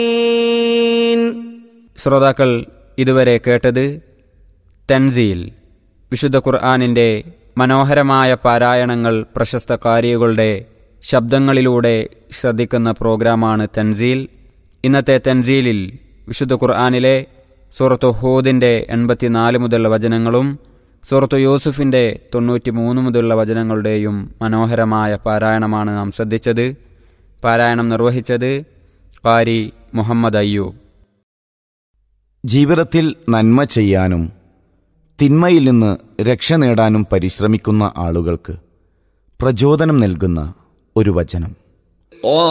ശ്രോതാക്കൾ ഇതുവരെ കേട്ടത് തൻസീൽ വിശുദ്ധ ഖുർആാനിൻ്റെ മനോഹരമായ പാരായണങ്ങൾ പ്രശസ്ത കാരികളുടെ ശബ്ദങ്ങളിലൂടെ ശ്രദ്ധിക്കുന്ന പ്രോഗ്രാമാണ് തൻസീൽ ഇന്നത്തെ തൻസീലിൽ വിശുദ്ധ ഖുർആാനിലെ സൂറത്തു ഹൂദിൻ്റെ എൺപത്തിനാല് മുതലുള്ള വചനങ്ങളും സൂറത്തു യൂസുഫിൻ്റെ തൊണ്ണൂറ്റി മൂന്ന് മുതലുള്ള വചനങ്ങളുടെയും മനോഹരമായ പാരായണമാണ് നാം ശ്രദ്ധിച്ചത് പാരായണം നിർവഹിച്ചത് കാരി മുഹമ്മദ് അയ്യൂബ് ജീവിതത്തിൽ നന്മ ചെയ്യാനും തിന്മയിൽ നിന്ന് രക്ഷ നേടാനും പരിശ്രമിക്കുന്ന ആളുകൾക്ക് പ്രചോദനം നൽകുന്ന ഒരു വചനം